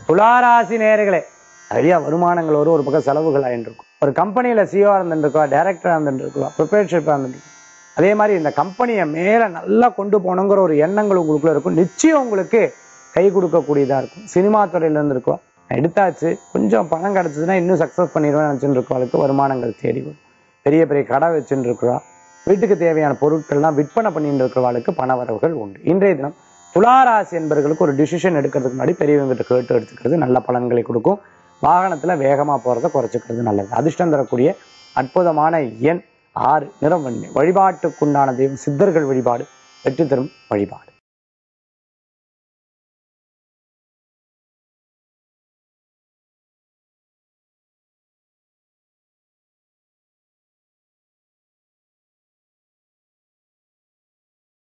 துளாராசி நேர்களே நிறைய வருமானங்கள் வரும் ஒரு பக்கம் செலவுகள் ஆயிட்டு இருக்கும் ஒரு கம்பெனியில சிஓ இருந்துருக்கா டைரக்டரா இருந்துருக்கா ப்ரிப்பரேஷிப்பா இருந்துருக்கும் அதே மாதிரி இந்த கம்பெனியை மேல நல்லா கொண்டு போகணுங்கிற ஒரு எண்ணங்கள் உங்களுக்குள்ள இருக்கும் நிச்சயம் உங்களுக்கு கை கொடுக்கக்கூடியதா இருக்கும் சினிமா துறையில இருந்திருக்கோம் எடுத்தாச்சு கொஞ்சம் பணம் கிடைச்சதுன்னா இன்னும் சக்ஸஸ் பண்ணிடுவேன் நினச்சிட்டு இருக்கவளுக்கு வருமானங்கள் தேடி வரும் பெரிய பெரிய கடை வச்சுட்டு இருக்கிறா வீட்டுக்கு தேவையான பொருட்கள்லாம் விற்பனை பண்ணிட்டு இருக்கிறவாளுக்கு பண வரவுகள் உண்டு இன்றைய தினம் துளாராசி என்பவர்களுக்கு ஒரு டிசிஷன் எடுக்கிறதுக்கு முன்னாடி பெரியவங்கிட்ட கேட்டு எடுத்துக்கிறது நல்ல பலன்களை கொடுக்கும் வாகனத்துல வேகமா போறதை குறைச்சிக்கிறது நல்லது அதிர்ஷ்டம் தரக்கூடிய அற்புதமான எண் ஆறு நிறம் வண்ணி வழிபாட்டுக்குண்டான தெய்வம் சித்தர்கள் வழிபாடு வெற்றி தரும் வழிபாடு